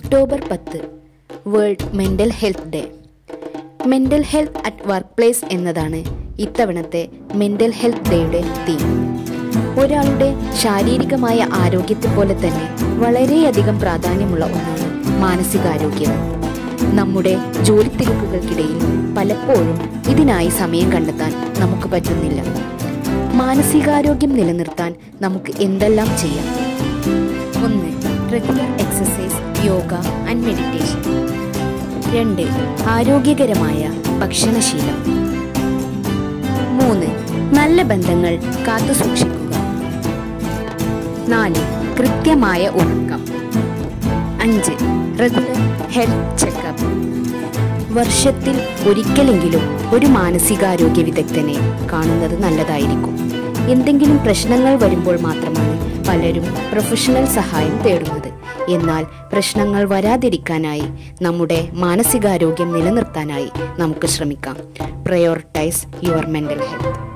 October പത്ത് world mental health day mental health at work place എന്നതാണ് ഇത്തവണത്തെ mental health ഡേയുടെ തീം ഒരാളുടെ ശാരീരികമായ ആരോഗ്യത്തെ പോലെ തന്നെ വളരെയധികം പ്രാധാന്യമുള്ള ഒന്നാണ് മാനസികാരോഗ്യം നമ്മുടെ ജോലി തിരക്കുകൾക്കിടയിൽ പലപ്പോഴും ഇതിനായി സമയം കണ്ടെത്താൻ നമുക്ക് പറ്റുന്നില്ല മാനസികാരോഗ്യം നിലനിർത്താൻ നമുക്ക് എന്തെല്ലാം ചെയ്യാം ഒന്ന് regular exercise yoga and meditation രണ്ട് ആരോഗ്യകരമായ ഭക്ഷണശീലം മൂന്ന് നല്ല ബന്ധങ്ങൾ കാത്തുസൂക്ഷിക്കുക നാല് കൃത്യമായ ഉറക്കം അഞ്ച് റെഗുലർ ഹെൽത്ത് ചെക്കപ്പ് വർഷത്തിൽ ഒരിക്കലെങ്കിലും ഒരു മാനസികാരോഗ്യ വിദഗ്ധനെ കാണുന്നത് നല്ലതായിരിക്കും എന്തെങ്കിലും പ്രശ്നങ്ങൾ വരുമ്പോൾ മാത്രമാണ് പലരും പ്രൊഫഷണൽ സഹായം തേടുന്നത് എന്നാൽ പ്രശ്നങ്ങൾ വരാതിരിക്കാനായി നമ്മുടെ മാനസികാരോഗ്യം നിലനിർത്താനായി നമുക്ക് ശ്രമിക്കാം പ്രയോറിറ്റൈസ് യുവർ മെൻ്റൽ ഹെൽത്ത്